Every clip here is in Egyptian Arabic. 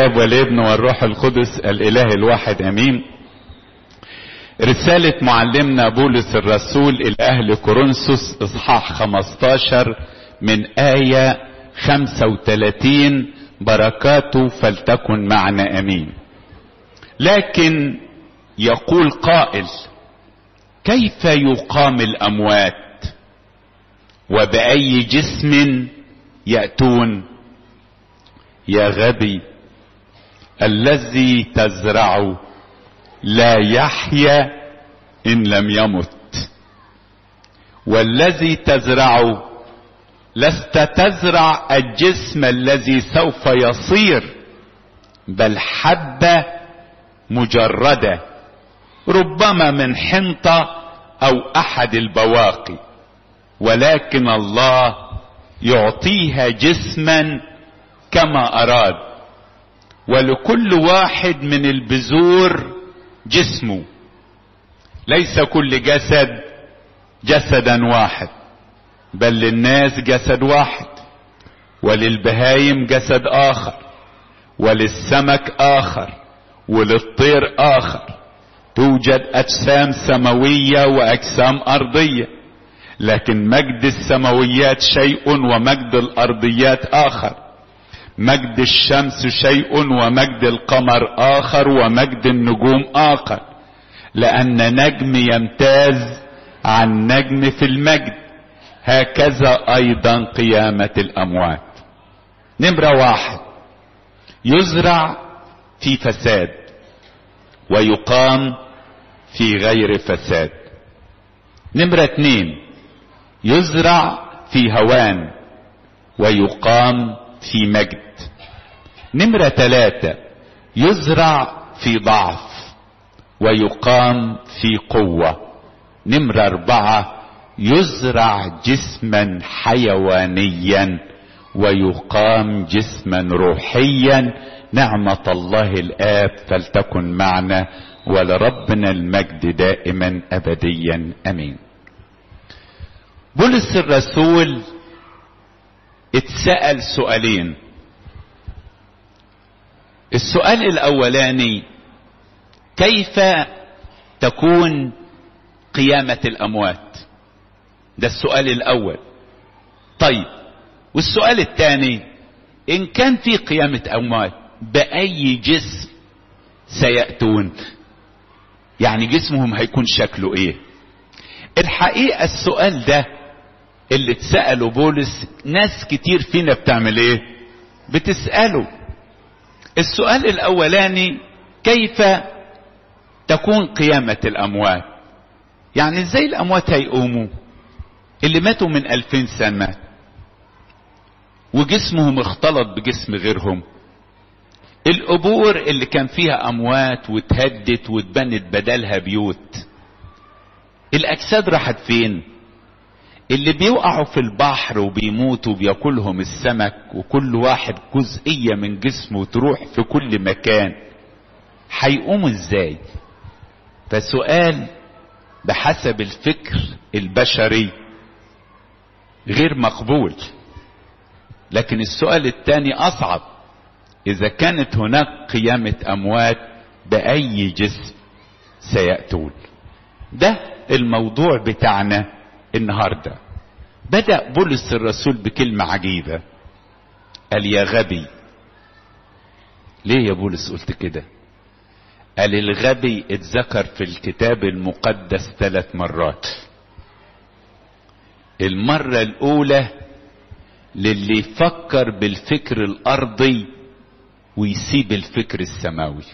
الاب والابن والروح القدس الاله الواحد امين رسالة معلمنا بولس الرسول الى اهل كورنثوس اصحاح 15 من آية 35 بركاته فلتكن معنا امين لكن يقول قائل كيف يقام الاموات وبأي جسم يأتون يا غبي الذي تزرع لا يحيا ان لم يمت والذي تزرع لست تزرع الجسم الذي سوف يصير بل حبه مجرده ربما من حنطه او احد البواقي ولكن الله يعطيها جسما كما اراد ولكل واحد من البذور جسمه ليس كل جسد جسدا واحد بل للناس جسد واحد وللبهايم جسد اخر وللسمك اخر وللطير اخر توجد اجسام سماويه واجسام ارضيه لكن مجد السماويات شيء ومجد الارضيات اخر مجد الشمس شيء ومجد القمر اخر ومجد النجوم اخر لان نجم يمتاز عن نجم في المجد هكذا ايضا قيامة الاموات نمرة واحد يزرع في فساد ويقام في غير فساد نمرة اتنين يزرع في هوان ويقام في مجد نمرة ثلاثة يزرع في ضعف ويقام في قوة نمرة أربعة يزرع جسما حيوانيا ويقام جسما روحيا نعمة الله الآب فلتكن معنا ولربنا المجد دائما أبديا أمين بولس الرسول اتسأل سؤالين السؤال الاولاني كيف تكون قيامة الاموات ده السؤال الاول طيب والسؤال الثاني ان كان في قيامة اموات باي جسم سيأتون يعني جسمهم هيكون شكله ايه الحقيقة السؤال ده اللي اتسأله بولس ناس كتير فينا بتعمل ايه بتسأله السؤال الاولاني كيف تكون قيامة الاموات يعني ازاي الاموات هيقوموا اللي ماتوا من الفين سنة وجسمهم اختلط بجسم غيرهم القبور اللي كان فيها اموات واتهدت واتبنت بدلها بيوت الاجساد راحت فين اللي بيوقعوا في البحر وبيموتوا بياكلهم السمك وكل واحد جزئية من جسمه تروح في كل مكان هيقوموا ازاي فسؤال بحسب الفكر البشري غير مقبول لكن السؤال الثاني اصعب اذا كانت هناك قيامة اموات باي جسم سيأتون ده الموضوع بتاعنا النهارده بدأ بولس الرسول بكلمة عجيبة قال يا غبي ليه يا بولس قلت كده قال الغبي اتذكر في الكتاب المقدس ثلاث مرات المرة الأولى للي يفكر بالفكر الأرضي ويسيب الفكر السماوي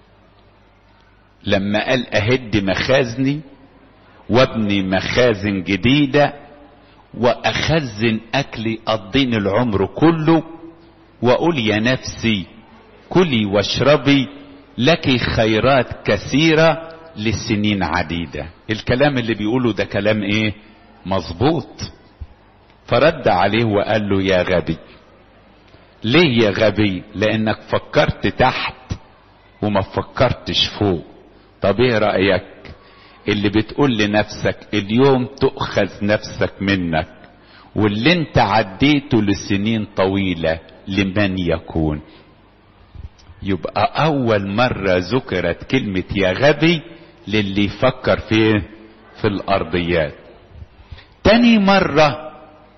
لما قال أهد مخازني وابني مخازن جديدة واخزن اكلي قضين العمر كله واقول يا نفسي كلي واشربي لك خيرات كثيرة لسنين عديدة الكلام اللي بيقوله ده كلام ايه مظبوط فرد عليه وقال له يا غبي ليه يا غبي لانك فكرت تحت وما فكرتش فوق طب ايه رأيك اللي بتقول لنفسك اليوم تؤخذ نفسك منك واللي انت عديته لسنين طويلة لمن يكون يبقى اول مرة ذكرت كلمة يا غبي للي يفكر في في الارضيات تاني مرة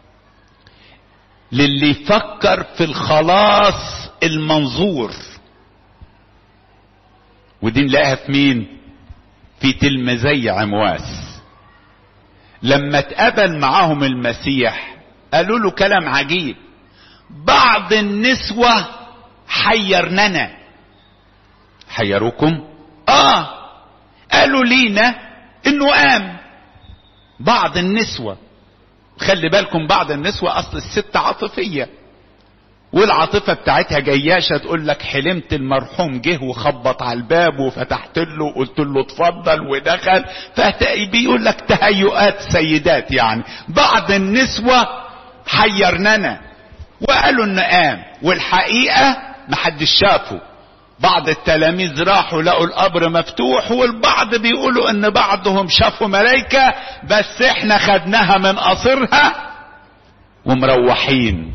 للي يفكر في الخلاص المنظور ودي نلاقيها في مين في تلميذي عمواس لما اتقابل معاهم المسيح قالوا له كلام عجيب بعض النسوة حيرننا حيروكم اه قالوا لينا انه قام بعض النسوة خلي بالكم بعض النسوة اصل الست عاطفية والعاطفة بتاعتها جياشة تقول لك حلمت المرحوم جه وخبط على الباب وفتحت له وقلت له اتفضل ودخل بيقول لك تهيؤات سيدات يعني بعض النسوة حيرننا وقالوا ان قام والحقيقة محدش شافه بعض التلاميذ راحوا لقوا القبر مفتوح والبعض بيقولوا ان بعضهم شافوا ملايكة بس احنا خدناها من قصرها ومروحين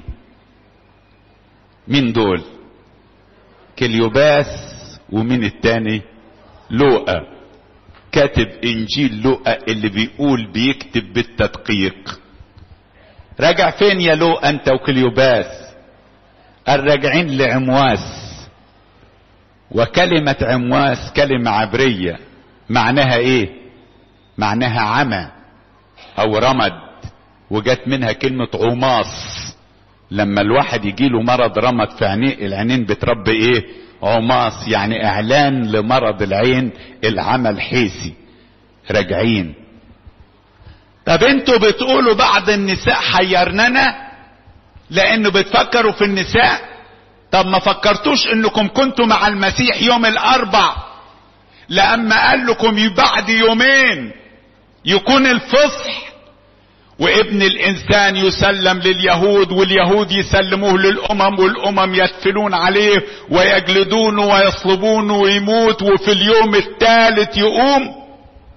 مين دول كليوباس ومين التاني لوقا كاتب انجيل لوقا اللي بيقول بيكتب بالتدقيق راجع فين يا لوقا انت وكليوباس الراجعين لعمواس وكلمة عمواس كلمة عبرية معناها ايه معناها عمى او رمد وجت منها كلمة عماص لما الواحد يجيله مرض رمد في عينيه العينين بتربي ايه عماص يعني اعلان لمرض العين العمى الحيسي راجعين طب انتوا بتقولوا بعض النساء حيرننا لانه بتفكروا في النساء طب ما فكرتوش انكم كنتوا مع المسيح يوم الاربع لما قال لكم بعد يومين يكون الفصح وابن الانسان يسلم لليهود واليهود يسلموه للامم والامم يدفلون عليه ويجلدونه ويصلبونه ويموت وفي اليوم الثالث يقوم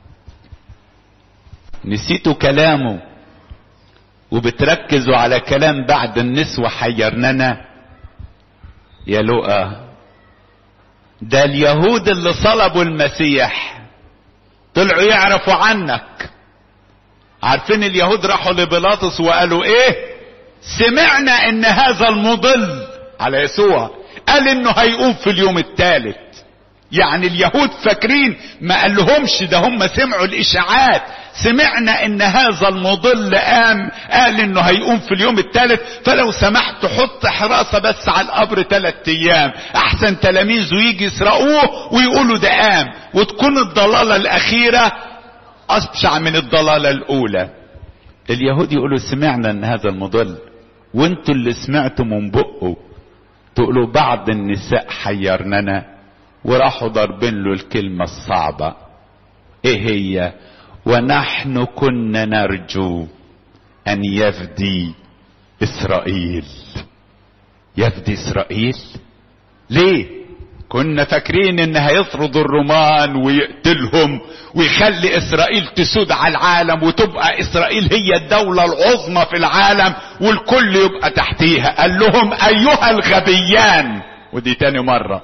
نسيتوا كلامه وبتركزوا على كلام بعد النسوة حيرننا يا لؤى ده اليهود اللي صلبوا المسيح طلعوا يعرفوا عنك عارفين اليهود راحوا لبيلاطس وقالوا ايه سمعنا ان هذا المضل على يسوع قال انه هيقوم في اليوم الثالث يعني اليهود فاكرين ما قال لهمش ده هم سمعوا الاشاعات سمعنا ان هذا المضل قام قال انه هيقوم في اليوم الثالث فلو سمحت حط حراسة بس على القبر ثلاث ايام احسن تلاميذه يجي يسرقوه ويقولوا ده قام وتكون الضلالة الاخيرة ابشع من الضلالة الاولى اليهود يقولوا سمعنا ان هذا المضل وانتوا اللي سمعتوا من بقه تقولوا بعض النساء حيرننا وراحوا ضاربين له الكلمة الصعبة ايه هي ونحن كنا نرجو ان يفدي اسرائيل يفدي اسرائيل ليه كنا فاكرين ان هيطرد الرومان ويقتلهم ويخلي اسرائيل تسود على العالم وتبقى اسرائيل هي الدولة العظمى في العالم والكل يبقى تحتيها قال لهم ايها الغبيان ودي تاني مرة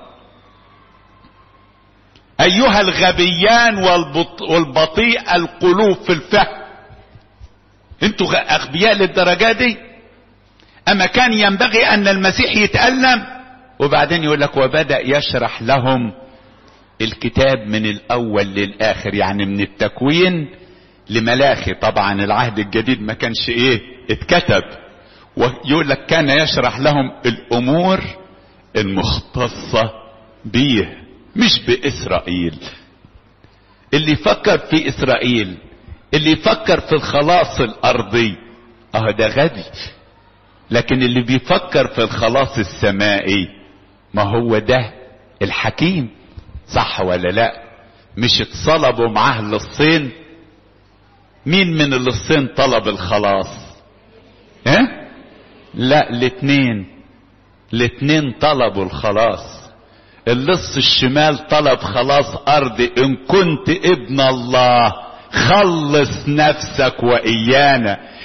ايها الغبيان والبط والبطيء القلوب في الفهم انتوا اغبياء للدرجة دي اما كان ينبغي ان المسيح يتألم وبعدين يقول لك وبدأ يشرح لهم الكتاب من الاول للاخر يعني من التكوين لملاخي طبعا العهد الجديد ما كانش ايه اتكتب ويقول لك كان يشرح لهم الامور المختصة بيه مش باسرائيل اللي يفكر في اسرائيل اللي يفكر في الخلاص الارضي اه ده غبي لكن اللي بيفكر في الخلاص السمائي ما هو ده الحكيم صح ولا لا مش اتصلبوا معاه للصين مين من اللصين طلب الخلاص ها لا الاتنين الاتنين طلبوا الخلاص اللص الشمال طلب خلاص ارضي ان كنت ابن الله خلص نفسك وايانا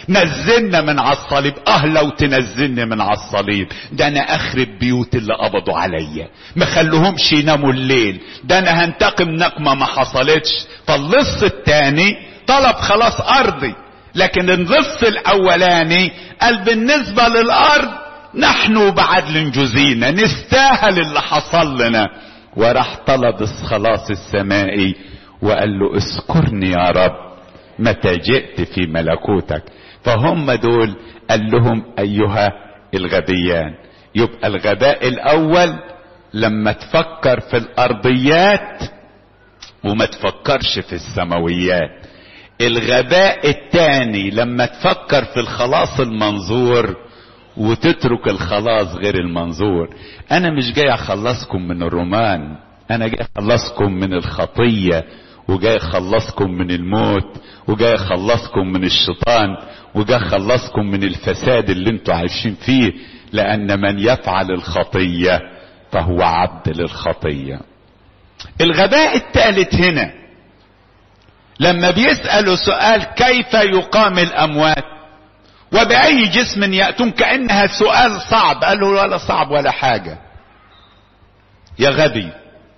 نزلنا من على الصليب اه لو تنزلني من على الصليب ده انا اخرب بيوت اللي قبضوا عليا ما خلوهمش يناموا الليل ده انا هنتقم نقمة ما حصلتش فاللص التاني طلب خلاص ارضي لكن اللص الاولاني قال بالنسبة للارض نحن بعدل جزينا نستاهل اللي حصل لنا وراح طلب الخلاص السمائي وقال له اذكرني يا رب متى جئت في ملكوتك فهم دول قال لهم ايها الغبيان يبقى الغباء الاول لما تفكر في الارضيات وما تفكرش في السماويات الغباء الثاني لما تفكر في الخلاص المنظور وتترك الخلاص غير المنظور انا مش جاي اخلصكم من الرومان انا جاي اخلصكم من الخطيه وجاي اخلصكم من الموت وجاي اخلصكم من الشيطان وجاي اخلصكم من الفساد اللي انتوا عايشين فيه لان من يفعل الخطيه فهو عبد للخطيه الغباء الثالث هنا لما بيسالوا سؤال كيف يقام الاموات وبأي جسم يأتون كأنها سؤال صعب قال له ولا صعب ولا حاجة يا غبي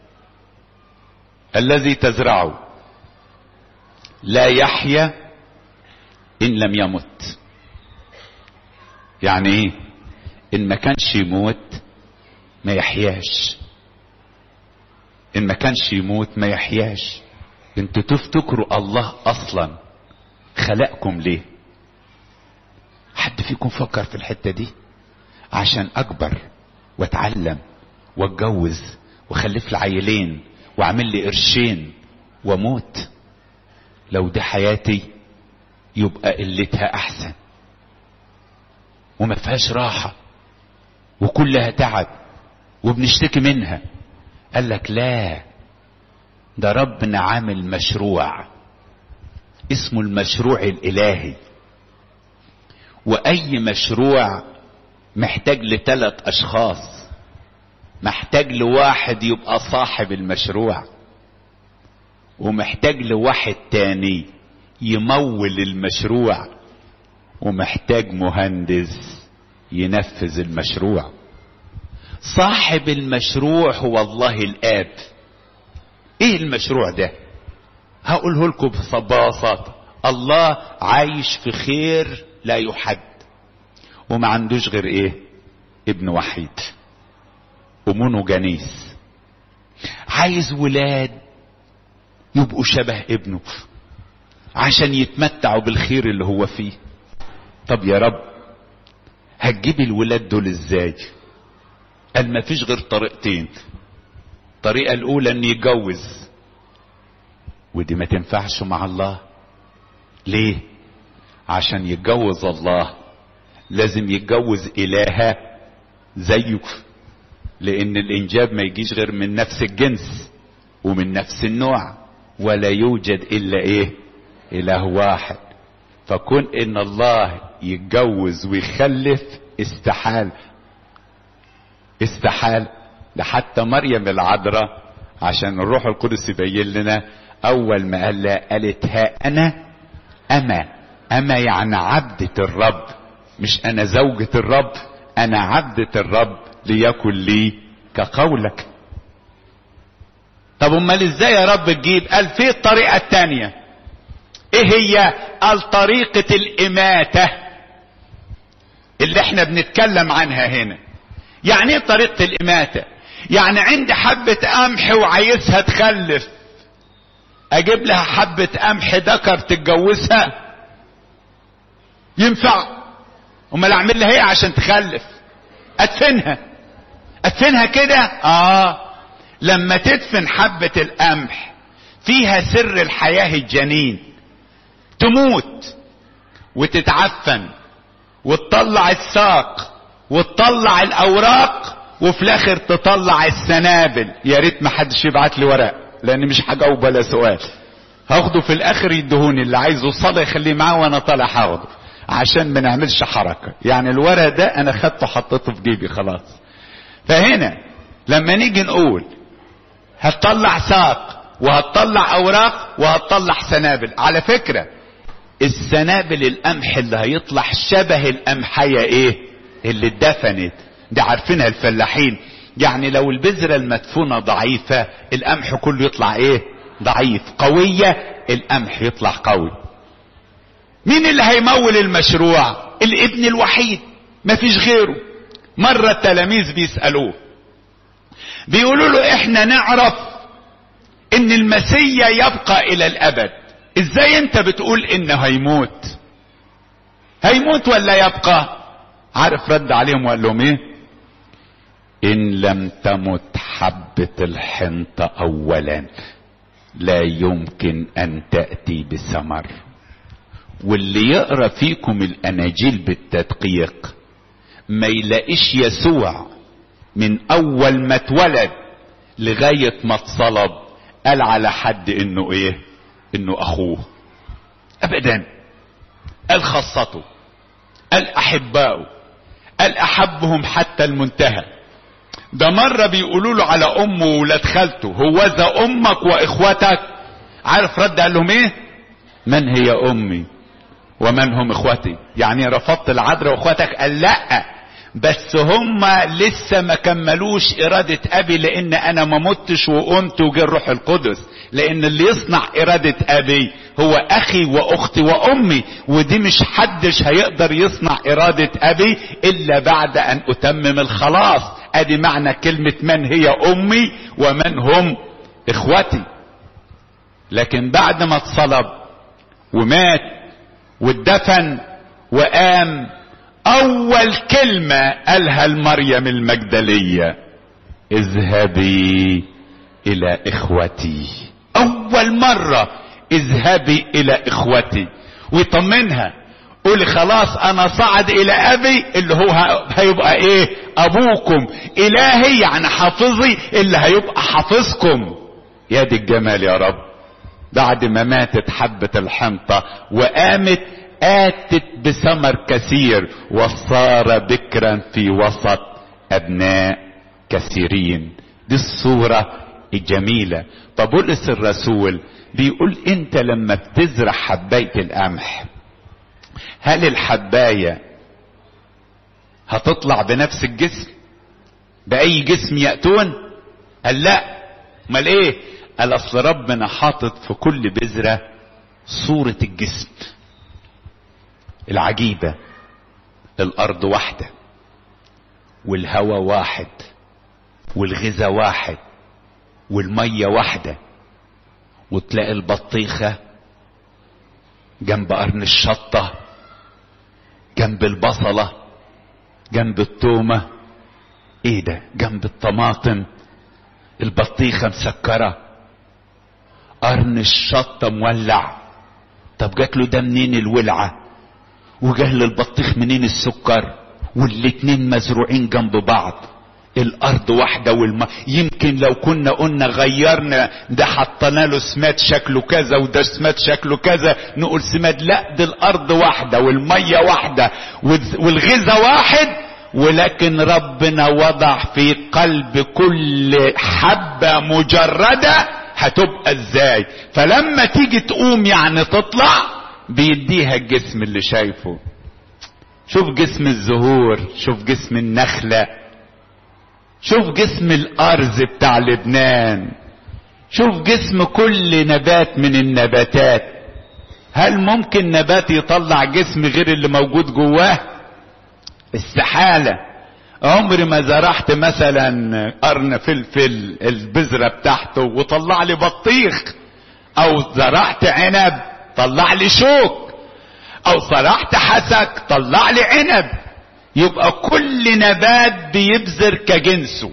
الذي تزرعه لا يحيا إن لم يمت يعني ايه إن ما كانش يموت ما يحياش إن ما كانش يموت ما يحياش انتوا تفتكروا الله أصلا خلقكم ليه حد فيكم فكر في الحتة دي عشان اكبر واتعلم واتجوز واخلف لي عيلين واعمل لي قرشين واموت لو دي حياتي يبقى قلتها احسن وما فيهاش راحة وكلها تعب وبنشتكي منها قال لك لا ده ربنا عامل مشروع اسمه المشروع الالهي واي مشروع محتاج لثلاث اشخاص محتاج لواحد يبقى صاحب المشروع ومحتاج لواحد تاني يمول المشروع ومحتاج مهندس ينفذ المشروع صاحب المشروع هو الله الاب ايه المشروع ده هقوله لكم ببساطه الله عايش في خير لا يحد وما عندوش غير ايه ابن وحيد ومونوجانيس عايز ولاد يبقوا شبه ابنه عشان يتمتعوا بالخير اللي هو فيه طب يا رب هتجيب الولاد دول ازاي قال ما فيش غير طريقتين الطريقة الاولى ان يتجوز ودي ما تنفعش مع الله ليه عشان يتجوز الله لازم يتجوز إلهة زيه لأن الإنجاب ما يجيش غير من نفس الجنس ومن نفس النوع ولا يوجد إلا إيه إله واحد فكون إن الله يتجوز ويخلف استحال استحال ده حتى مريم العذراء عشان الروح القدس يبين لنا أول ما قال لها قالت ها أنا أما أما يعني عبدة الرب مش أنا زوجة الرب أنا عبدة الرب ليكن لي كقولك طب امال ازاي يا رب تجيب قال في الطريقة التانية ايه هي قال طريقة الاماتة اللي احنا بنتكلم عنها هنا يعني ايه طريقة الاماتة يعني عندي حبة قمح وعايزها تخلف اجيب لها حبة قمح ذكر تتجوزها ينفع امال اعمل لها ايه عشان تخلف ادفنها ادفنها كده اه لما تدفن حبة القمح فيها سر الحياة الجنين تموت وتتعفن وتطلع الساق وتطلع الاوراق وفي الاخر تطلع السنابل يا ريت ما حدش يبعت لي ورق لان مش هجاوب ولا سؤال هاخده في الاخر يدهوني اللي عايزه صلاة يخليه معاه وانا طالع هاخده عشان ما نعملش حركة يعني الورق ده انا خدته حطيته في جيبي خلاص فهنا لما نيجي نقول هتطلع ساق وهتطلع اوراق وهتطلع سنابل على فكرة السنابل القمح اللي هيطلع شبه القمحية ايه اللي اتدفنت دي عارفينها الفلاحين يعني لو البذرة المدفونة ضعيفة القمح كله يطلع ايه ضعيف قوية القمح يطلع قوي مين اللي هيمول المشروع الابن الوحيد مفيش غيره مرة التلاميذ بيسألوه بيقولوا له احنا نعرف ان المسيا يبقى الى الابد ازاي انت بتقول انه هيموت هيموت ولا يبقى عارف رد عليهم وقال لهم ايه ان لم تمت حبة الحنطة اولا لا يمكن ان تأتي بثمر واللي يقرا فيكم الاناجيل بالتدقيق ما يلاقيش يسوع من اول ما اتولد لغاية ما اتصلب قال على حد انه ايه انه اخوه ابدا قال خاصته قال احبائه قال احبهم حتى المنتهى ده مرة بيقولوا له على امه وولاد خالته هو ذا امك واخوتك عارف رد قال لهم ايه من هي امي ومن هم اخوتي يعني رفضت العذراء واخواتك قال لا بس هم لسه ما كملوش ارادة ابي لان انا ما متش وقمت وجه الروح القدس لان اللي يصنع ارادة ابي هو اخي واختي وامي ودي مش حدش هيقدر يصنع ارادة ابي الا بعد ان اتمم الخلاص ادي معنى كلمة من هي امي ومن هم اخوتي لكن بعد ما اتصلب ومات واتدفن وقام اول كلمة قالها المريم المجدلية اذهبي الى اخوتي اول مرة اذهبي الى اخوتي ويطمنها قولي خلاص انا صعد الى ابي اللي هو هيبقى ايه ابوكم الهي يعني حافظي اللي هيبقى حافظكم يا دي الجمال يا رب بعد ما ماتت حبة الحنطة وقامت آتت بثمر كثير وصار بكرا في وسط أبناء كثيرين دي الصورة الجميلة فبولس الرسول بيقول انت لما بتزرع حباية القمح هل الحباية هتطلع بنفس الجسم بأي جسم يأتون قال لا امال ايه قال اصل ربنا حاطط في كل بذرة صورة الجسم العجيبة الارض واحدة والهواء واحد والغذاء واحد والمية واحدة وتلاقي البطيخة جنب قرن الشطة جنب البصلة جنب التومة ايه ده جنب الطماطم البطيخة مسكرة قرن الشطة مولع طب جات له ده منين الولعة وجه البطيخ منين السكر والاتنين مزروعين جنب بعض الارض واحدة والماء يمكن لو كنا قلنا غيرنا ده حطينا له سماد شكله كذا وده سماد شكله كذا نقول سماد لا دي الارض واحدة والمية واحدة والغذاء واحد ولكن ربنا وضع في قلب كل حبة مجردة هتبقى ازاي فلما تيجي تقوم يعني تطلع بيديها الجسم اللي شايفه شوف جسم الزهور شوف جسم النخلة شوف جسم الارز بتاع لبنان شوف جسم كل نبات من النباتات هل ممكن نبات يطلع جسم غير اللي موجود جواه استحالة عمري ما زرعت مثلا قرن فلفل البذرة بتاعته وطلع لي بطيخ او زرعت عنب طلع لي شوك او زرعت حسك طلع لي عنب يبقى كل نبات بيبذر كجنسه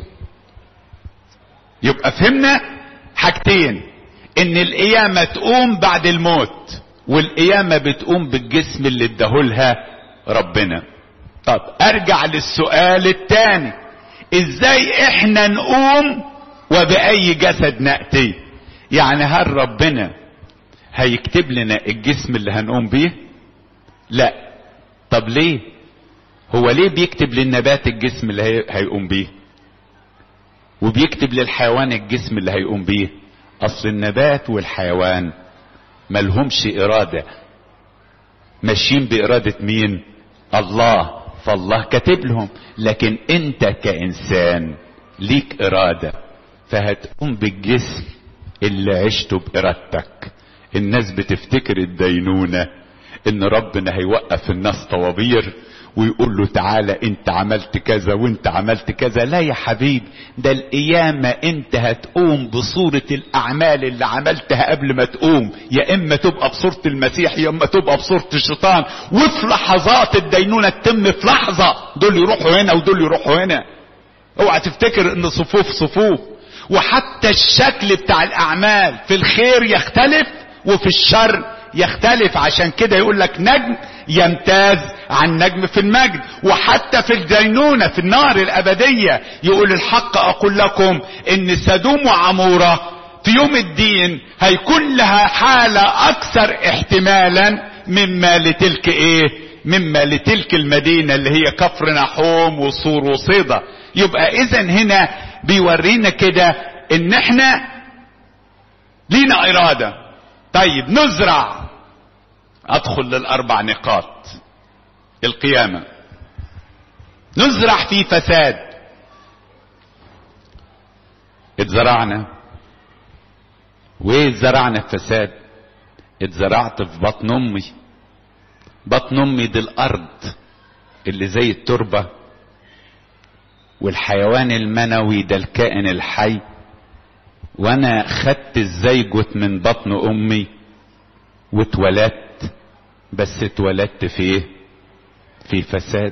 يبقى فهمنا حاجتين ان القيامة تقوم بعد الموت والقيامة بتقوم بالجسم اللي اداهولها ربنا طب ارجع للسؤال التاني ازاي احنا نقوم وبأي جسد نأتي يعني هل ربنا هيكتب لنا الجسم اللي هنقوم بيه لا طب ليه هو ليه بيكتب للنبات الجسم اللي هي... هيقوم بيه وبيكتب للحيوان الجسم اللي هيقوم بيه اصل النبات والحيوان ملهمش ارادة ماشيين بإرادة مين الله فالله كاتب لهم لكن انت كإنسان ليك إرادة فهتقوم بالجسم اللي عشته بإرادتك الناس بتفتكر الدينونة ان ربنا هيوقف الناس طوابير ويقول له تعالى انت عملت كذا وانت عملت كذا لا يا حبيب ده القيامة انت هتقوم بصورة الاعمال اللي عملتها قبل ما تقوم يا اما تبقى بصورة المسيح يا اما تبقى بصورة الشيطان وفي لحظات الدينونة تتم في لحظة دول يروحوا هنا ودول يروحوا هنا اوعى تفتكر ان صفوف صفوف وحتى الشكل بتاع الاعمال في الخير يختلف وفي الشر يختلف عشان كده يقول لك نجم يمتاز عن نجم في المجد وحتى في الدينونة في النار الأبدية يقول الحق أقول لكم إن سدوم وعمورة في يوم الدين هيكون لها حالة أكثر احتمالا مما لتلك إيه مما لتلك المدينة اللي هي كفر نحوم وصور وصيدا يبقى إذا هنا بيورينا كده إن إحنا لينا إرادة طيب نزرع ادخل للاربع نقاط القيامة نزرع في فساد اتزرعنا وايه اتزرعنا في فساد اتزرعت في بطن امي بطن امي دي الارض اللي زي التربة والحيوان المنوي ده الكائن الحي وانا خدت الزيجوت من بطن امي واتولدت بس اتولدت في ايه في فساد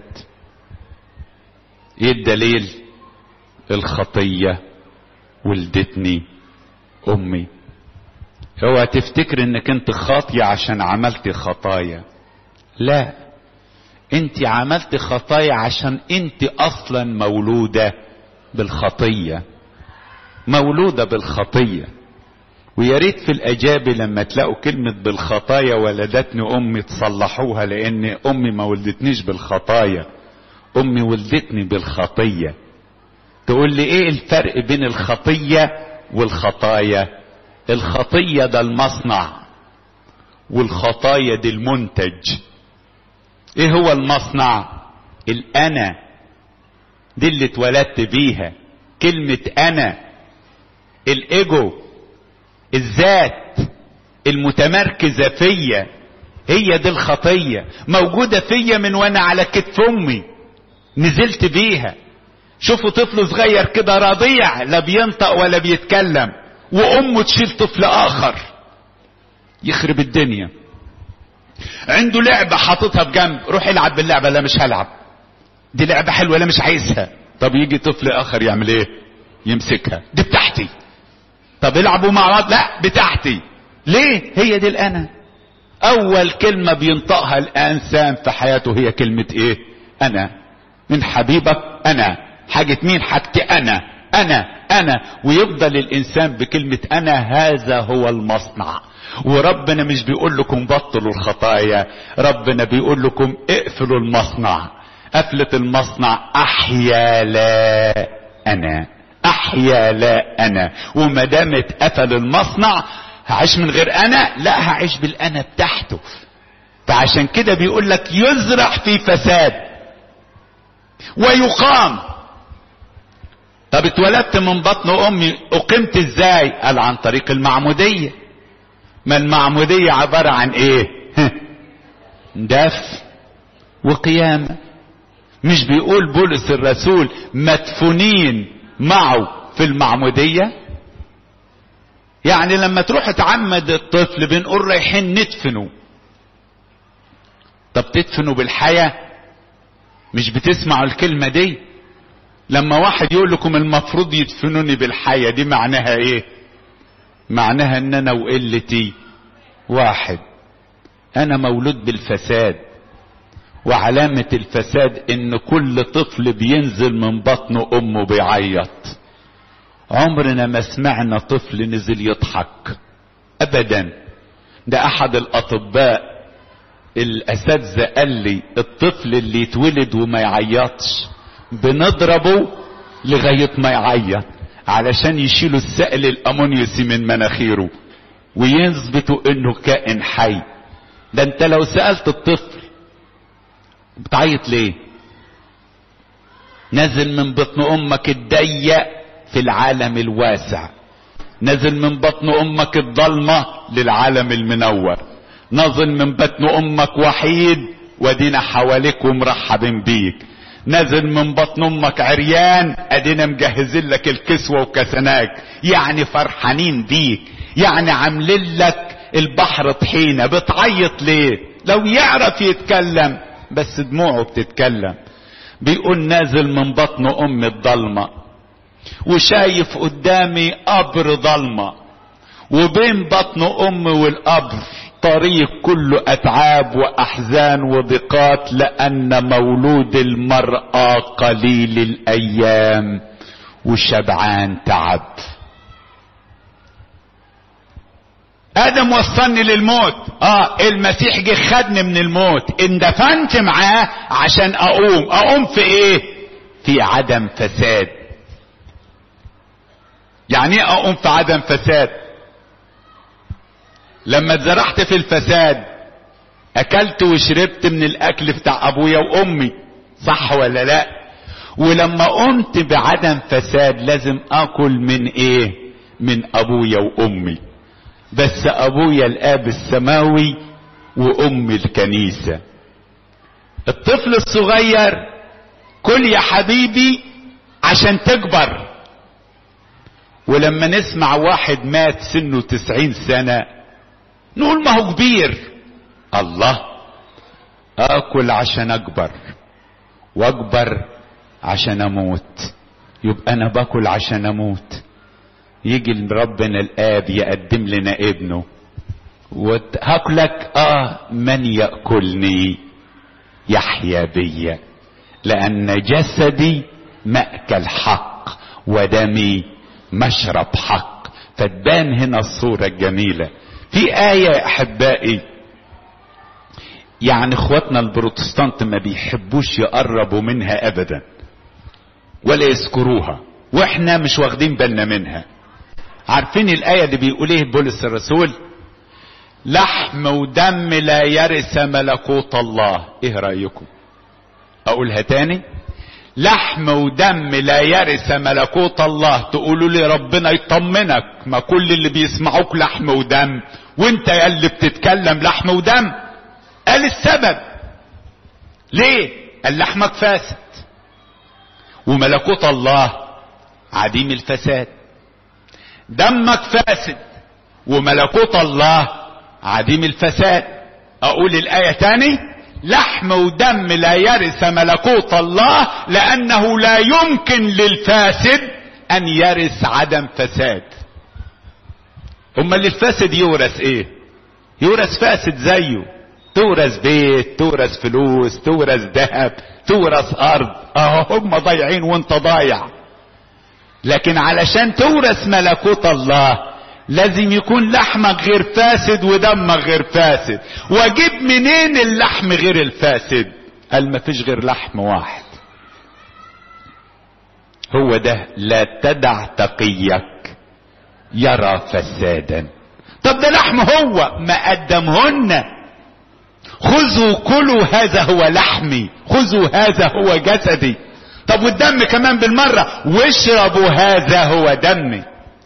ايه الدليل الخطية ولدتني امي اوعى تفتكر انك انت خاطية عشان عملت خطايا لا انت عملت خطايا عشان انت اصلا مولودة بالخطية مولودة بالخطية ويا ريت في الاجابه لما تلاقوا كلمه بالخطايا ولدتني امي تصلحوها لان امي ما ولدتنيش بالخطايا امي ولدتني بالخطيه تقول لي ايه الفرق بين الخطيه والخطايا الخطيه ده المصنع والخطايا دي المنتج ايه هو المصنع الانا دي اللي اتولدت بيها كلمه انا الايجو الذات المتمركزة فيا هي دي الخطية موجودة فيا من وانا على كتف امي نزلت بيها شوفوا طفل صغير كده رضيع لا بينطق ولا بيتكلم وامه تشيل طفل اخر يخرب الدنيا عنده لعبة حاططها بجنب روح العب باللعبة لا مش هلعب دي لعبة حلوة لا مش عايزها طب يجي طفل اخر يعمل ايه يمسكها دي بتاعتي طب العبوا مع بعض لا بتاعتي ليه هي دي الانا اول كلمة بينطقها الانسان في حياته هي كلمة ايه انا من حبيبك انا حاجة مين حاجتي انا انا انا ويفضل الانسان بكلمة انا هذا هو المصنع وربنا مش بيقول لكم بطلوا الخطايا ربنا بيقول لكم اقفلوا المصنع قفلة المصنع احيا لا انا احيا لا انا وما دام اتقفل المصنع هعيش من غير انا لا هعيش بالانا بتاعته فعشان كده بيقول لك يزرع في فساد ويقام طب اتولدت من بطن امي اقمت ازاي قال عن طريق المعمودية ما المعمودية عبارة عن ايه دف وقيامة مش بيقول بولس الرسول مدفونين معه في المعمودية يعني لما تروح تعمد الطفل بنقول رايحين ندفنه طب تدفنوا بالحياة مش بتسمعوا الكلمة دي لما واحد يقول لكم المفروض يدفنوني بالحياة دي معناها ايه معناها ان انا وقلتي واحد انا مولود بالفساد وعلامة الفساد ان كل طفل بينزل من بطن امه بيعيط عمرنا ما سمعنا طفل نزل يضحك ابدا ده احد الاطباء الاساتذه قال لي الطفل اللي يتولد وما يعيطش بنضربه لغايه ما يعيط علشان يشيلوا السائل الامونيوسي من مناخيره ويثبتوا انه كائن حي ده انت لو سألت الطفل بتعيط ليه نزل من بطن امك الضيق في العالم الواسع نزل من بطن امك الضلمة للعالم المنور نزل من بطن امك وحيد ودينا حواليك ومرحبين بيك نزل من بطن امك عريان ادينا مجهزين لك الكسوة وكسناك يعني فرحانين بيك يعني عاملين لك البحر طحينة بتعيط ليه لو يعرف يتكلم بس دموعه بتتكلم بيقول نازل من بطن ام الضلمة وشايف قدامي قبر ضلمة وبين بطن ام والقبر طريق كله اتعاب واحزان وضيقات لان مولود المرأة قليل الايام وشبعان تعب ادم وصلني للموت اه المسيح جه خدني من الموت اندفنت معاه عشان اقوم اقوم في ايه في عدم فساد يعني ايه اقوم في عدم فساد لما اتزرعت في الفساد اكلت وشربت من الاكل بتاع ابويا وامي صح ولا لا ولما قمت بعدم فساد لازم اكل من ايه من ابويا وامي بس ابويا الاب السماوي وامي الكنيسة الطفل الصغير كل يا حبيبي عشان تكبر ولما نسمع واحد مات سنه تسعين سنة نقول ما هو كبير الله اكل عشان اكبر واكبر عشان اموت يبقى انا باكل عشان اموت يجي ربنا الاب يقدم لنا ابنه وهاكلك اه من ياكلني يحيا بي لان جسدي ماكل حق ودمي مشرب حق فتبان هنا الصوره الجميله في ايه يا احبائي يعني اخواتنا البروتستانت ما بيحبوش يقربوا منها ابدا ولا يذكروها واحنا مش واخدين بالنا منها عارفين الآية اللي بيقول ايه بولس الرسول لحم ودم لا يرث ملكوت الله ايه رأيكم اقولها تاني لحم ودم لا يرث ملكوت الله تقولوا لي ربنا يطمنك ما كل اللي بيسمعوك لحم ودم وانت يا اللي بتتكلم لحم ودم قال السبب ليه قال لحمك فاسد وملكوت الله عديم الفساد دمك فاسد وملكوت الله عديم الفساد اقول الايه تاني لحم ودم لا يرث ملكوت الله لانه لا يمكن للفاسد ان يرث عدم فساد اما اللي الفاسد يورث ايه يورث فاسد زيه تورث بيت تورث فلوس تورث ذهب تورث ارض اهو هم ضايعين وانت ضايع لكن علشان تورث ملكوت الله لازم يكون لحمك غير فاسد ودمك غير فاسد واجيب منين اللحم غير الفاسد قال ما فيش غير لحم واحد هو ده لا تدع تقيك يرى فسادا طب ده لحم هو ما قدمهن خذوا كلوا هذا هو لحمي خذوا هذا هو جسدي طب والدم كمان بالمرة واشربوا هذا هو دمي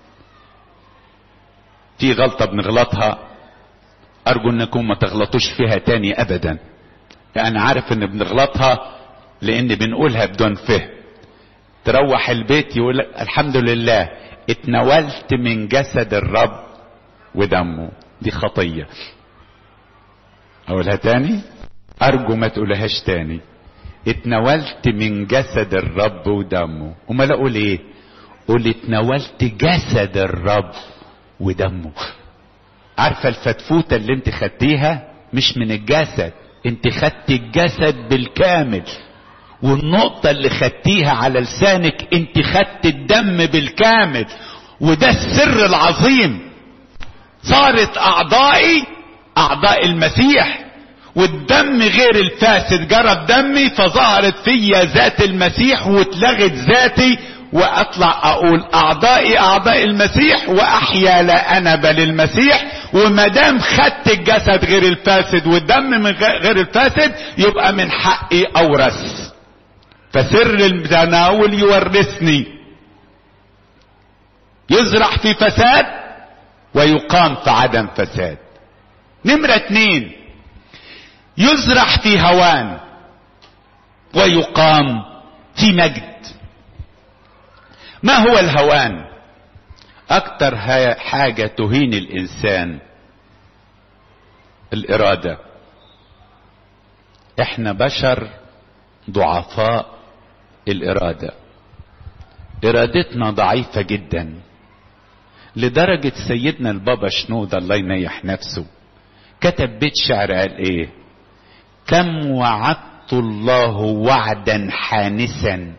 في غلطة بنغلطها ارجو انكم ما تغلطوش فيها تاني ابدا انا عارف ان بنغلطها لان بنقولها بدون فهم تروح البيت يقول الحمد لله اتناولت من جسد الرب ودمه دي خطية اقولها تاني ارجو ما تقولهاش تاني اتناولت من جسد الرب ودمه امال اقول ايه قول اتناولت جسد الرب ودمه عارفة الفتفوتة اللي انت خدتيها مش من الجسد انت خدت الجسد بالكامل والنقطة اللي خدتيها على لسانك انت خدت الدم بالكامل وده السر العظيم صارت اعضائي اعضاء المسيح والدم غير الفاسد جرى دمي فظهرت فيا ذات المسيح واتلغت ذاتي واطلع اقول اعضائي اعضاء المسيح واحيا لا انا بل المسيح وما دام خدت الجسد غير الفاسد والدم من غير الفاسد يبقى من حقي اورث فسر التناول يورثني يزرع في فساد ويقام في عدم فساد نمرة اتنين يزرع في هوان ويقام في مجد ما هو الهوان اكتر حاجة تهين الانسان الارادة احنا بشر ضعفاء الارادة ارادتنا ضعيفة جدا لدرجة سيدنا البابا شنودة الله ينيح نفسه كتب بيت شعر قال ايه كم وعدت الله وعدا حانسا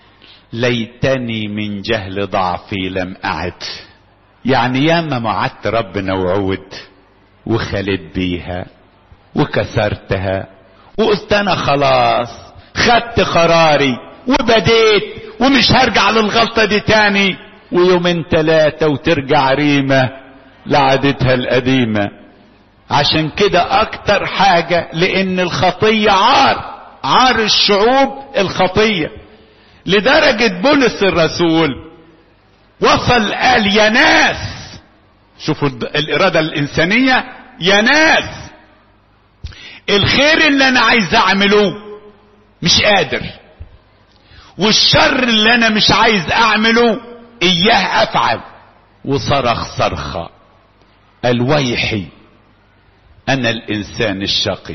ليتني من جهل ضعفي لم أعد يعني ياما وعدت ربنا وعود وخلت بيها وكسرتها وقلت انا خلاص خدت قراري وبديت ومش هرجع للغلطة دي تاني ويومين ثلاثة وترجع ريمة لعادتها القديمة عشان كده اكتر حاجة لان الخطية عار عار الشعوب الخطية لدرجة بولس الرسول وصل قال يا ناس شوفوا الارادة الانسانية يا ناس الخير اللي انا عايز اعمله مش قادر والشر اللي انا مش عايز اعمله اياه افعل وصرخ صرخة الويحي انا الانسان الشقي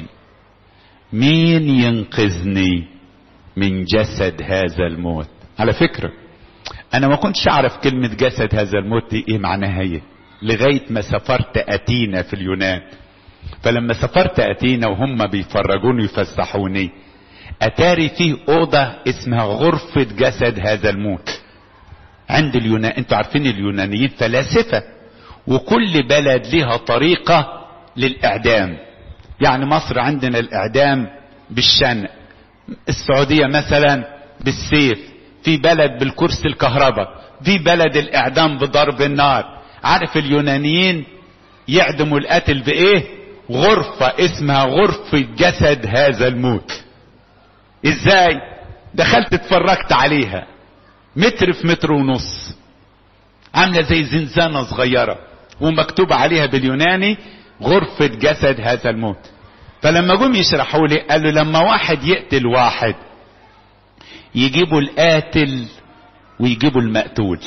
مين ينقذني من جسد هذا الموت على فكرة انا ما كنتش اعرف كلمة جسد هذا الموت دي ايه معناها هي لغاية ما سافرت اتينا في اليونان فلما سافرت اتينا وهم بيفرجوني ويفسحوني اتاري فيه اوضة اسمها غرفة جسد هذا الموت عند اليونان انتوا عارفين اليونانيين فلاسفة وكل بلد لها طريقة للاعدام يعني مصر عندنا الاعدام بالشنق السعودية مثلا بالسيف في بلد بالكرسي الكهرباء في بلد الاعدام بضرب النار عارف اليونانيين يعدموا القتل بايه غرفة اسمها غرفة جسد هذا الموت ازاي دخلت اتفرجت عليها متر في متر ونص عاملة زي زنزانة صغيرة ومكتوب عليها باليوناني غرفة جسد هذا الموت فلما جم يشرحوا لي قالوا لما واحد يقتل واحد يجيبوا القاتل ويجيبوا المقتول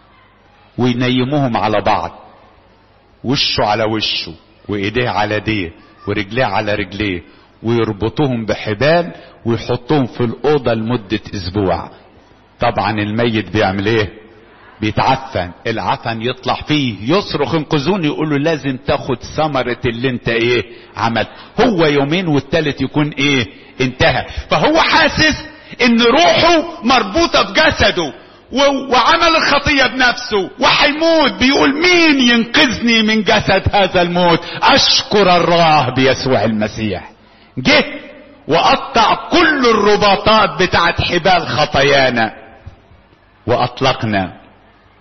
وينيموهم على بعض وشه على وشه وايديه على ايديه ورجليه على رجليه ويربطوهم بحبال ويحطوهم في الأوضة لمدة أسبوع طبعا الميت بيعمل ايه بيتعفن العفن يطلع فيه يصرخ انقذوني يقول له لازم تاخد ثمرة اللي انت ايه عمل هو يومين والتالت يكون ايه انتهى فهو حاسس ان روحه مربوطة بجسده وعمل الخطية بنفسه وحيموت بيقول مين ينقذني من جسد هذا الموت اشكر الله بيسوع المسيح جه وقطع كل الرباطات بتاعت حبال خطايانا واطلقنا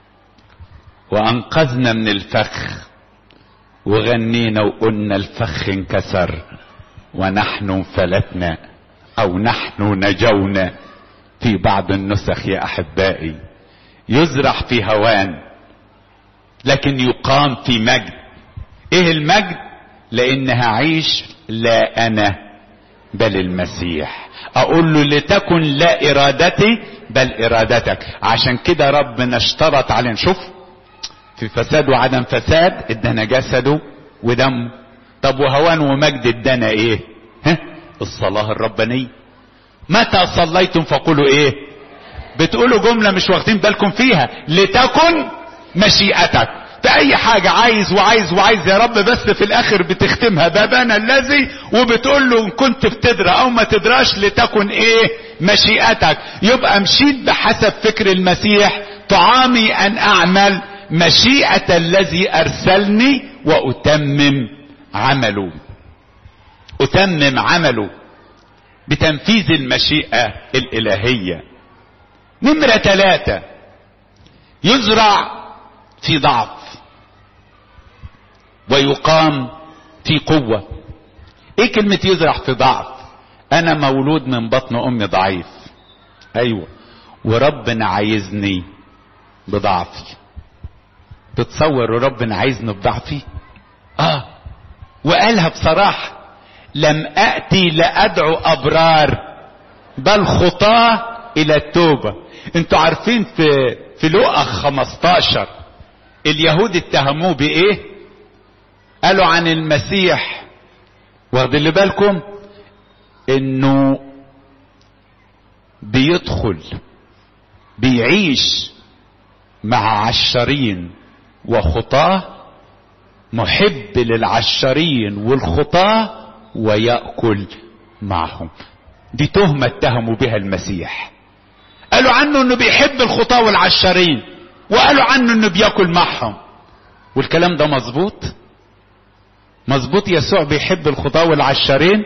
وانقذنا من الفخ وغنينا وقلنا الفخ انكسر ونحن انفلتنا او نحن نجونا في بعض النسخ يا احبائي يزرع في هوان لكن يقام في مجد ايه المجد لان هعيش لا انا بل المسيح اقول له لتكن لا ارادتي بل ارادتك عشان كده ربنا اشترط علينا شوف في فساد وعدم فساد ادانا جسده ودمه طب وهوان ومجد ادانا ايه ها الصلاة الربانية متى صليتم فقولوا ايه بتقولوا جملة مش واخدين بالكم فيها لتكن مشيئتك في اي حاجة عايز وعايز وعايز يا رب بس في الاخر بتختمها بابانا الذي وبتقول له ان كنت بتدرى او ما تدراش لتكن ايه مشيئتك يبقى مشيت بحسب فكر المسيح طعامي ان اعمل مشيئة الذي ارسلني واتمم عمله اتمم عمله بتنفيذ المشيئة الالهية نمرة ثلاثة يزرع في ضعف ويقام في قوة ايه كلمة يزرع في ضعف انا مولود من بطن امي ضعيف ايوه وربنا عايزني بضعفي تتصور ربنا عايزني بضعفي اه وقالها بصراحة لم اتي لادعو ابرار بل خطاه الى التوبة انتوا عارفين في في لقا 15 اليهود اتهموه بايه قالوا عن المسيح واخدين اللي بالكم انه بيدخل بيعيش مع عشرين وخطاه محب للعشرين والخطاه ويأكل معهم دي تهمة اتهموا بها المسيح قالوا عنه انه بيحب الخطاه والعشرين وقالوا عنه انه بياكل معهم والكلام ده مظبوط مظبوط يسوع بيحب الخطاه والعشرين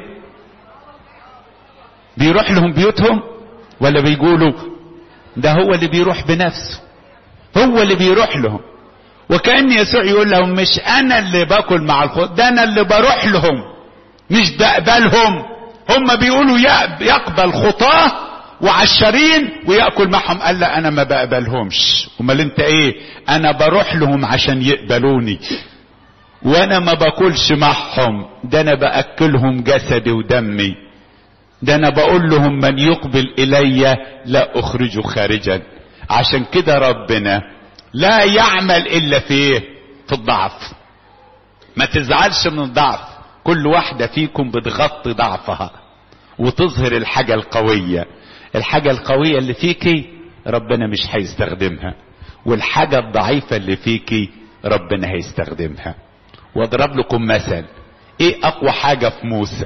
بيروح لهم بيوتهم ولا بيقولوا ده هو اللي بيروح بنفسه هو اللي بيروح لهم وكأن يسوع يقول لهم مش انا اللي باكل مع الخطاه ده انا اللي بروح لهم مش بقبلهم هم بيقولوا يقبل خطاه وعشرين ويأكل معهم قال لا انا ما بقبلهمش امال انت ايه انا بروح لهم عشان يقبلوني وانا ما باكلش معهم ده انا باكلهم جسدي ودمي ده انا بقول لهم من يقبل الي لا اخرجه خارجا عشان كده ربنا لا يعمل الا في ايه في الضعف ما تزعلش من الضعف كل واحدة فيكم بتغطي ضعفها وتظهر الحاجة القوية الحاجة القوية اللي فيكي ربنا مش هيستخدمها والحاجة الضعيفة اللي فيكي ربنا هيستخدمها واضرب لكم مثل ايه اقوى حاجة في موسى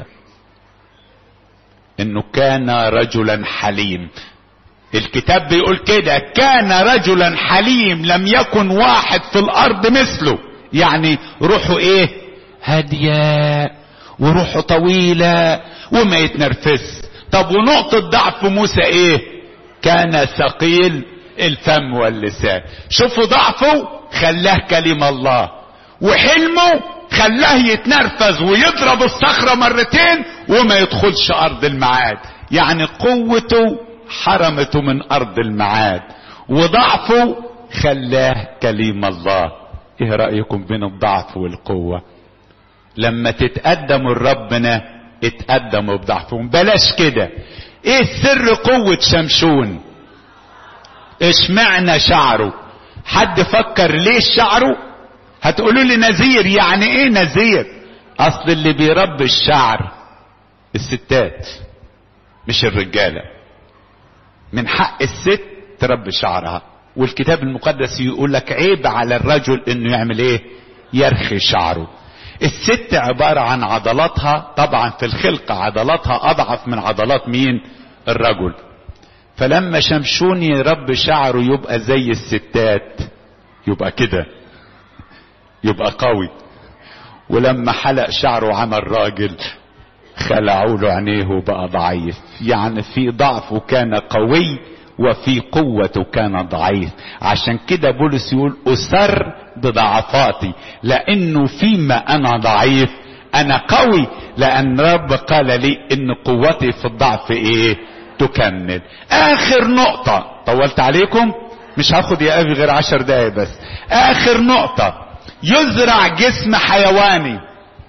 انه كان رجلا حليم الكتاب بيقول كده كان رجلا حليم لم يكن واحد في الارض مثله يعني روحه ايه هادية وروحه طويلة وما يتنرفز طب ونقطة ضعف موسى ايه كان ثقيل الفم واللسان شوفوا ضعفه خلاه كلمة الله وحلمه خلاه يتنرفز ويضرب الصخرة مرتين وما يدخلش ارض المعاد يعني قوته حرمته من ارض المعاد وضعفه خلاه كليم الله ايه رأيكم بين الضعف والقوة لما تتقدموا لربنا اتقدموا بضعفهم بلاش كده ايه سر قوة شمشون اشمعنى شعره حد فكر ليه شعره هتقولوا لي نذير يعني ايه نذير اصل اللي بيربي الشعر الستات مش الرجاله من حق الست تربي شعرها والكتاب المقدس يقول لك عيب على الرجل انه يعمل ايه يرخي شعره الست عبارة عن عضلاتها طبعا في الخلقة عضلاتها اضعف من عضلات مين الرجل فلما شمشون يربي شعره يبقى زي الستات يبقى كده يبقى قوي ولما حلق شعره وعمل راجل خلعوا له عينيه وبقى ضعيف يعني في ضعفه كان قوي وفي قوته كان ضعيف عشان كده بولس يقول أسر بضعفاتي لأنه فيما أنا ضعيف أنا قوي لأن رب قال لي إن قوتي في الضعف إيه تكمل آخر نقطة طولت عليكم مش هاخد يا أبي غير عشر دقايق بس آخر نقطة يزرع جسم حيواني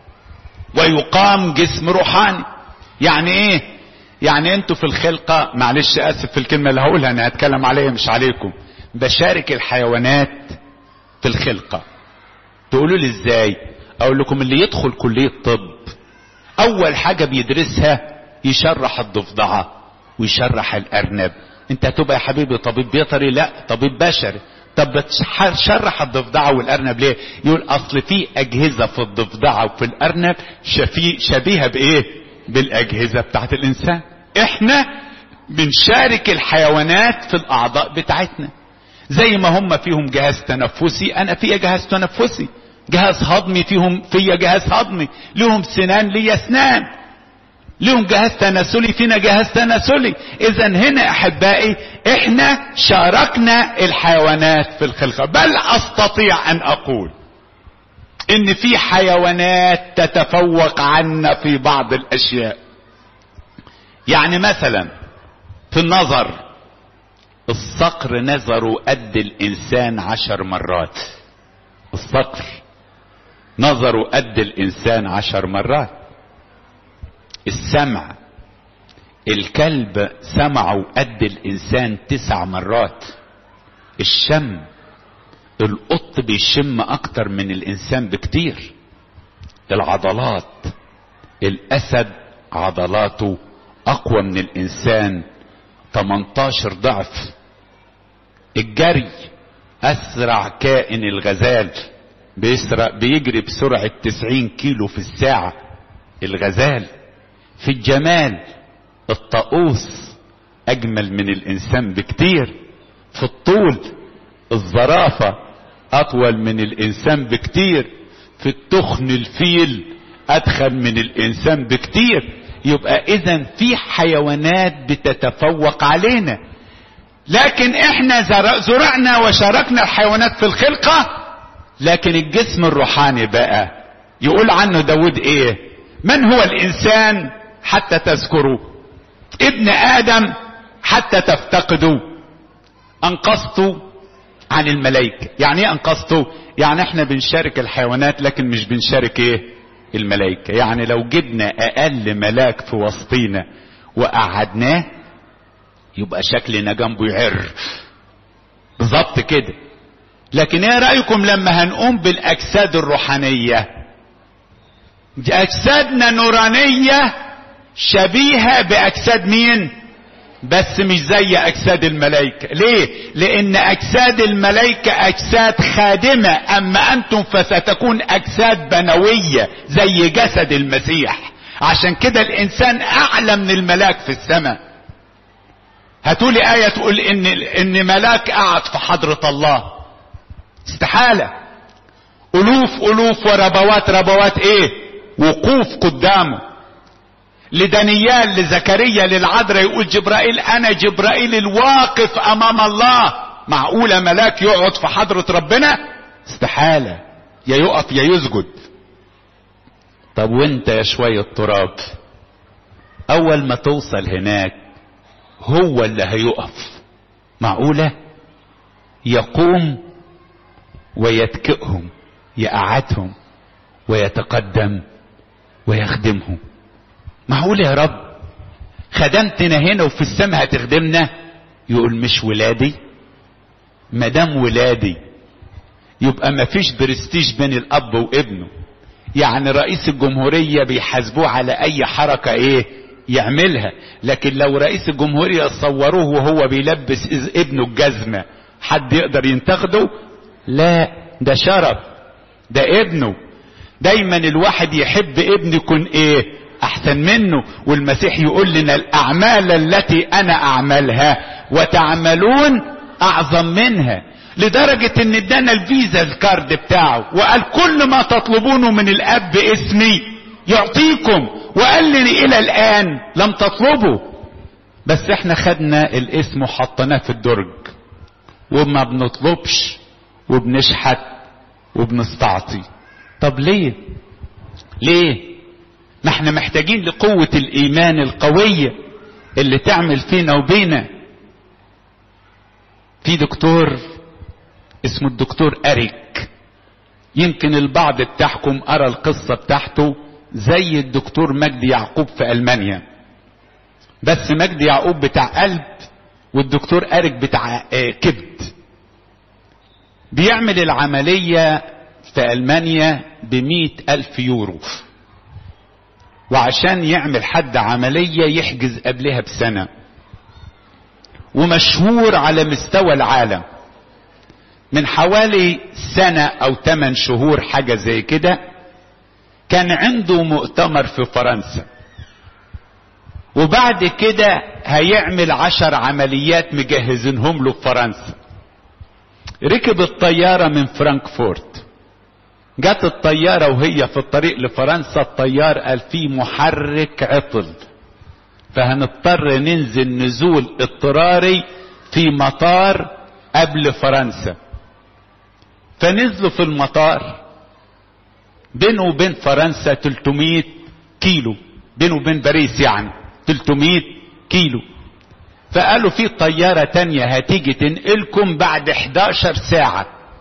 ويقام جسم روحاني يعني ايه يعني انتوا في الخلقة معلش اسف في الكلمة اللي هقولها انا هتكلم عليها مش عليكم بشارك الحيوانات في الخلقة تقولوا لي ازاي اقول لكم اللي يدخل كلية طب اول حاجة بيدرسها يشرح الضفدعة ويشرح الارنب انت هتبقى يا حبيبي طبيب بيطري لا طبيب بشري طب بتشرح الضفدعة والارنب ليه يقول اصل في اجهزة في الضفدعة وفي الارنب شفي شبيهة بايه بالاجهزة بتاعت الانسان احنا بنشارك الحيوانات في الاعضاء بتاعتنا زي ما هم فيهم جهاز تنفسي انا فيا جهاز تنفسي جهاز هضمي فيهم فيا جهاز هضمي لهم سنان ليا اسنان لهم جهاز تناسلي فينا جهاز تناسلي اذا هنا احبائي احنا شاركنا الحيوانات في الخلقة بل استطيع ان اقول ان في حيوانات تتفوق عنا في بعض الاشياء يعني مثلا في النظر الصقر نظره قد الانسان عشر مرات الصقر نظره قد الانسان عشر مرات السمع الكلب سمعه قد الانسان تسع مرات الشم القط بيشم اكتر من الانسان بكتير العضلات الاسد عضلاته اقوى من الانسان 18 ضعف الجري اسرع كائن الغزال بيسرع بيجري بسرعة 90 كيلو في الساعة الغزال في الجمال الطاووس اجمل من الانسان بكتير في الطول الزرافة اطول من الانسان بكتير في التخن الفيل ادخل من الانسان بكتير يبقى اذا في حيوانات بتتفوق علينا لكن احنا زرعنا وشاركنا الحيوانات في الخلقة لكن الجسم الروحاني بقى يقول عنه داود ايه من هو الانسان حتى تذكروا ابن ادم حتى تفتقدوا انقذتوا عن الملائكة يعني ايه انقذتوا يعني احنا بنشارك الحيوانات لكن مش بنشارك ايه الملائكة يعني لو جبنا اقل ملاك في وسطينا وقعدناه يبقى شكلنا جنبه يعر بالظبط كده لكن ايه رأيكم لما هنقوم بالاجساد الروحانية اجسادنا نورانية شبيهة باجساد مين بس مش زي اجساد الملائكة ليه لان اجساد الملائكة اجساد خادمة اما انتم فستكون اجساد بنوية زي جسد المسيح عشان كده الانسان اعلى من الملاك في السماء هاتولي آية تقول ان ان ملاك قعد في حضرة الله استحالة الوف الوف وربوات ربوات ايه وقوف قدامه لدانيال لزكريا للعذراء يقول جبرائيل انا جبرائيل الواقف امام الله معقولة ملاك يقعد في حضرة ربنا استحالة يا يقف يا يسجد طب وانت يا شوية تراب اول ما توصل هناك هو اللي هيقف معقولة يقوم ويتكئهم يقعدهم ويتقدم ويخدمهم معقول يا رب خدمتنا هنا وفي السماء هتخدمنا يقول مش ولادي مدام ولادي يبقى ما فيش برستيج بين الاب وابنه يعني رئيس الجمهورية بيحاسبوه على اي حركة ايه يعملها لكن لو رئيس الجمهورية صوروه وهو بيلبس ابنه الجزمة حد يقدر ينتقده لا ده شرف ده ابنه دايما الواحد يحب ابنه يكون ايه احسن منه والمسيح يقول لنا الاعمال التي انا اعملها وتعملون اعظم منها لدرجة ان ادانا الفيزا الكارد بتاعه وقال كل ما تطلبونه من الاب باسمي يعطيكم وقال لي الى الان لم تطلبوا بس احنا خدنا الاسم وحطيناه في الدرج وما بنطلبش وبنشحت وبنستعطي طب ليه ليه ما احنا محتاجين لقوة الايمان القوية اللي تعمل فينا وبينا في دكتور اسمه الدكتور اريك يمكن البعض بتاعكم ارى القصة بتاعته زي الدكتور مجدي يعقوب في المانيا بس مجدي يعقوب بتاع قلب والدكتور اريك بتاع كبد بيعمل العملية في المانيا بمئة الف يورو وعشان يعمل حد عملية يحجز قبلها بسنة ومشهور على مستوى العالم من حوالي سنة او 8 شهور حاجة زي كده كان عنده مؤتمر في فرنسا وبعد كده هيعمل عشر عمليات مجهزينهم له في فرنسا ركب الطيارة من فرانكفورت جت الطيارة وهي في الطريق لفرنسا الطيار قال فيه محرك عطل فهنضطر ننزل نزول اضطراري في مطار قبل فرنسا فنزلوا في المطار بينه وبين فرنسا 300 كيلو بينه وبين باريس يعني 300 كيلو فقالوا في طيارة تانية هتيجي تنقلكم بعد 11 ساعة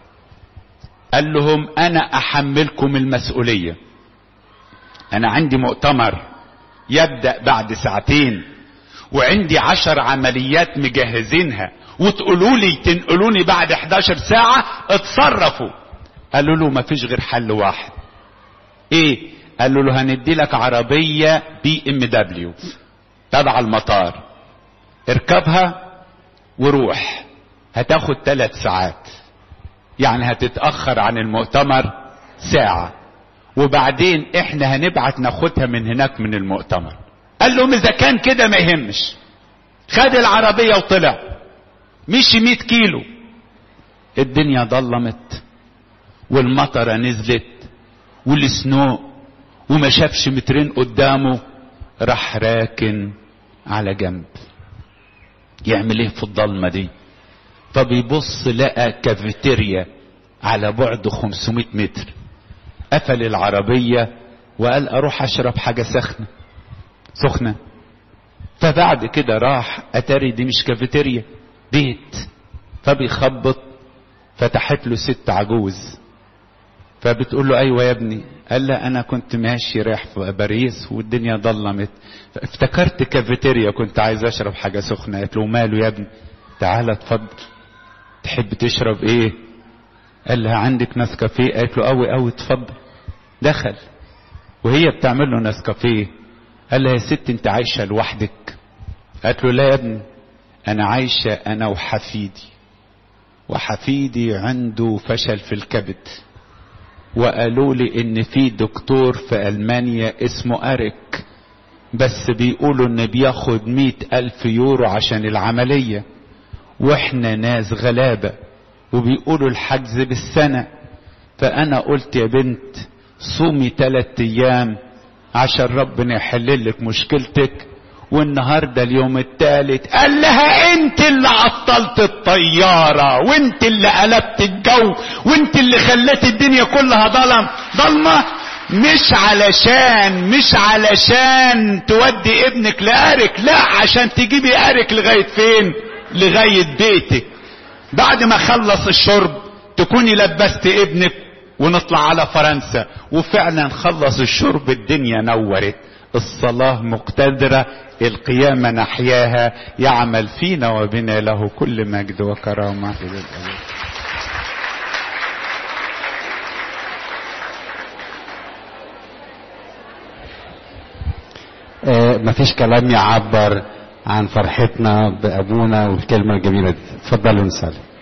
قال لهم انا احملكم المسؤولية انا عندي مؤتمر يبدأ بعد ساعتين وعندي عشر عمليات مجهزينها وتقولوا لي تنقلوني بعد 11 ساعة اتصرفوا قالوا له ما فيش غير حل واحد ايه قالوا له هندي لك عربية بي ام دبليو تبع المطار اركبها وروح هتاخد ثلاث ساعات يعني هتتأخر عن المؤتمر ساعة وبعدين احنا هنبعت ناخدها من هناك من المؤتمر قال لهم اذا كان كده ما يهمش خد العربية وطلع مشي 100 كيلو الدنيا ضلمت والمطرة نزلت والسنو وما شافش مترين قدامه راح راكن على جنب يعمل ايه في الضلمة دي فبيبص لقى كافيتيريا على بعد 500 متر قفل العربية وقال اروح اشرب حاجة سخنة سخنة فبعد كده راح اتاري دي مش كافيتيريا بيت فبيخبط فتحت له ست عجوز فبتقول له ايوه يا ابني قال لها انا كنت ماشي رايح في باريس والدنيا ضلمت افتكرت كافيتيريا كنت عايز اشرب حاجه سخنه قالت له ماله يا ابني تعالى اتفضل تحب تشرب ايه قال لها عندك نسكافيه قالت له قوي قوي اتفضل دخل وهي بتعمل له نسكافيه قال لها يا ست انت عايشه لوحدك قالت له لا يا ابني انا عايشه انا وحفيدي وحفيدي عنده فشل في الكبد وقالوا لي ان في دكتور في المانيا اسمه اريك بس بيقولوا ان بياخد مئة الف يورو عشان العملية واحنا ناس غلابة وبيقولوا الحجز بالسنة فانا قلت يا بنت صومي تلات ايام عشان ربنا يحلل لك مشكلتك والنهارده اليوم الثالث قال لها انت اللي عطلت الطياره وانت اللي قلبت الجو وانت اللي خليت الدنيا كلها ظلم ضلمه مش علشان مش علشان تودي ابنك لارك لا عشان تجيبي ارك لغايه فين لغايه بيتك بعد ما خلص الشرب تكوني لبست ابنك ونطلع على فرنسا وفعلا خلص الشرب الدنيا نورت الصلاة مقتدرة القيامة نحياها يعمل فينا وبنا له كل مجد وكرامة إلى الأبد آه مفيش كلام يعبر عن فرحتنا بأبونا والكلمة الجميلة دي اتفضلوا نصلي